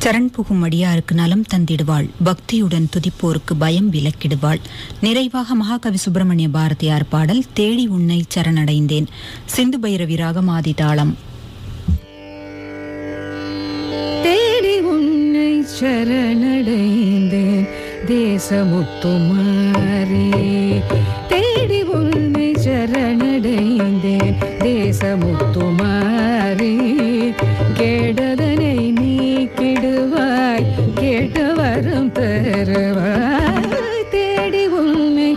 சரண் புகும் அடியாருக்கு நலம் தந்திடுவாள் பக்தியுடன் துதிப்போருக்கு பயம் விலக்கிடுவாள் நிறைவாக மகாகவி சுப்பிரமணிய பாரதியார் பாடல் தேடி உன்னை சரணடைந்தேன் சிந்து பைரவி ராகமாதி தாளம் தேடி உன்னை சரணடைந்தேன் தேசமுத்துமாரி தேடி உன்னை சரணடைந்தேன் தேசமுத்துமாரி கேடதனை நீக்கிடுவாய் கேட்ட வரம் தருவாய் தேடி உன்னை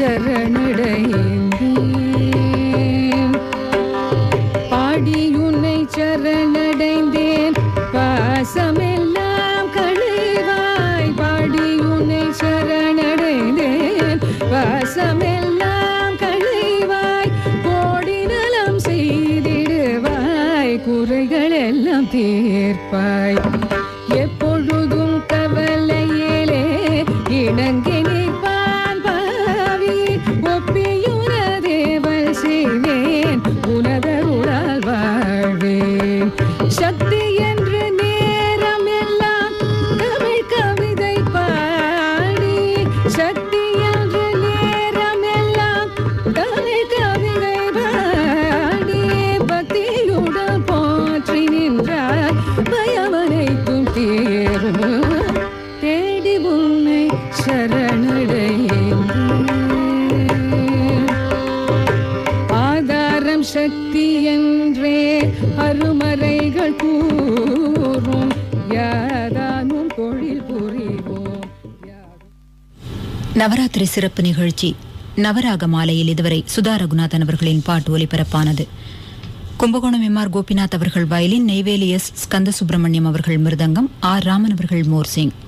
சரணடைந்தேன் பாடி உன்னை சரணடைந்தேன் பாசமெல்லாம் கழிவாய் பாடி உன்னை சரணடைந்தேன் பாசமெல்லாம் கழிவாய் கோடி நலம் செய்திடுவாய் குறைகள் எல்லாம் தீர்ப்பாய் எப்பொழுதும் கவலையிலே இணங்கி நிற்பான் பாவி ஒப்பியுன தேவல் செய்வேன் உனதருளால் வாழ்வேன் சக்தி என்று நேரம் எல்லாம் தமிழ் கவிதை பாடி சக்தி என்று நேரம் எல்லாம் தமிழ் கவிதை பாடி பக்தியுடன் போற்றி நின்றார் பயமனைத்தும் தீரும் தேடி உன்னை சரணடைந்தேன் ஆதாரம் சக்தி என்றே அருமறைகள் கூறும் யாதானும் தொழில் புரிவோம் யாதும் நவராத்திரி சிறப்பு நிகழ்ச்சி நவராக மாலையில் இதுவரை சுதா ரகுநாதன் அவர்களின் பாட்டு ஒலிபரப்பானது கும்பகோணம் எம் ஆர் கோபிநாத் அவர்கள் வயலின் நெய்வேலி எஸ் ஸ்கந்த சுப்பிரமணியம் அவர்கள் மிருதங்கம் ஆர் ராமன் அவர்கள் மோர்சிங்